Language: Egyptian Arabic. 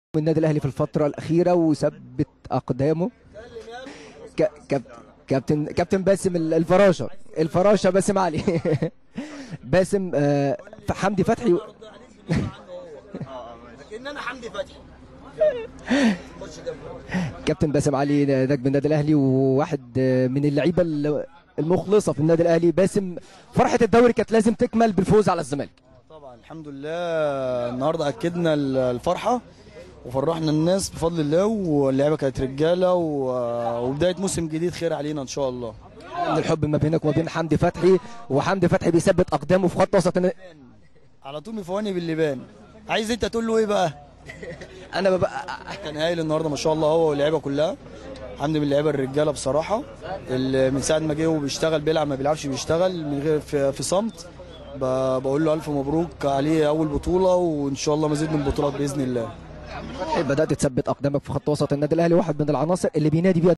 النادي الاهلي في الفتره الاخيره وثبت اقدامه ك... كاب... كابتن كابتن باسم ال- الفراشه الفراشه باسم علي باسم آه، حمدي فتحي لكن انا حمدي فتحي كابتن باسم علي نجم النادي الاهلي وواحد آه، من اللعيبه ال- المخلصه في النادي الاهلي باسم فرحه الدوري كانت لازم تكمل بالفوز على الزمالك طبعا الحمد لله النهارده اكدنا ال- الفرحه وفرحنا الناس بفضل الله واللعيبه كانت رجاله و- وبدايه موسم جديد خير علينا ان شاء الله من الحب ما بينك وما بين حمدي فتحي وحمدي فتحي بيثبت اقدامه في خط وسط الن- على طول مفواني باللبان عايز انت تقول له ايه بقى انا ببقى كان هايل النهارده ما شاء الله هو واللعيبه كلها حمدي من اللعيبه الرجاله بصراحه اللي من ساعه ما جه وبيشتغل بيلعب ما بيلعبش بيشتغل من غير في, في صمت ب- بقول له الف مبروك عليه اول بطوله وان شاء الله مزيد من البطولات باذن الله بدات تثبت اقدامك في خط وسط النادي الاهلي واحد من العناصر اللي بينادي بيها